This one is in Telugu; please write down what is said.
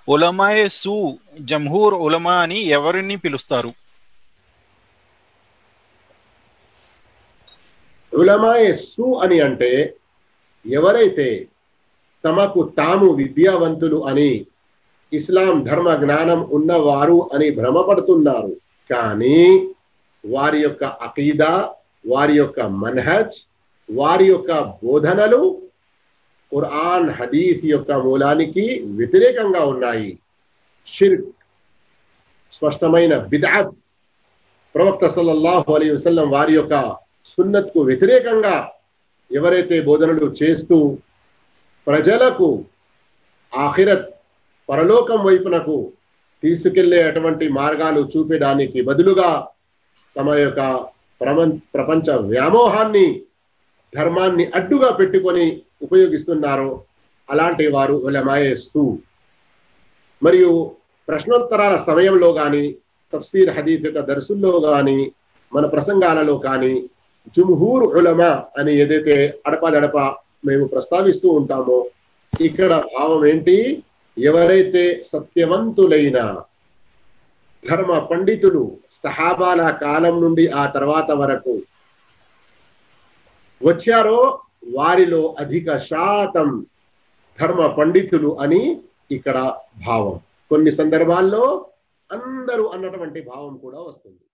ఉలమాయే సు జంహూర్ ఉలమా అని ఎవరిని పిలుస్తారు ఉలమాయే సు అని అంటే ఎవరైతే తమకు తాము విద్యావంతులు అని ఇస్లాం ధర్మ జ్ఞానం ఉన్నవారు అని భ్రమపడుతున్నారు కానీ వారి యొక్క అకీదా వారి యొక్క మన్హజ్ వారి యొక్క బోధనలు ఖురాన్ హదీఫ్ యొక్క మూలానికి వ్యతిరేకంగా ఉన్నాయి షిర్క్ స్పష్టమైన బిదాత్ ప్రవక్త సల్లల్లాహు అలీ వసల్లం వారి యొక్క సున్నత్కు వ్యతిరేకంగా ఎవరైతే బోధనలు చేస్తూ ప్రజలకు ఆఖిరత్ పరలోకం వైపునకు తీసుకెళ్లే అటువంటి మార్గాలు చూపడానికి బదులుగా తమ యొక్క ప్రపంచ వ్యామోహాన్ని ధర్మాన్ని అడ్డుగా పెట్టుకొని ఉపయోగిస్తున్నారో అలాంటి వారు ఉలమాయేస్తూ మరియు ప్రశ్నోత్తరాల సమయంలో కానీ తఫ్సీర్ హదీఫ్ యొక్క దర్సుల్లో కానీ మన ప్రసంగాలలో కానీ జుమ్హూర్ ఉలమా అని ఏదైతే అడపాదడప మేము ప్రస్తావిస్తూ ఉంటామో ఇక్కడ భావం ఏంటి ఎవరైతే సత్యవంతులైన ధర్మ పండితులు సహాబాల కాలం నుండి ఆ తర్వాత వరకు వచ్చారో వారిలో అధిక శాతం ధర్మ పండితులు అని ఇక్కడ భావం కొన్ని సందర్భాల్లో అందరూ అన్నటువంటి భావం కూడా వస్తుంది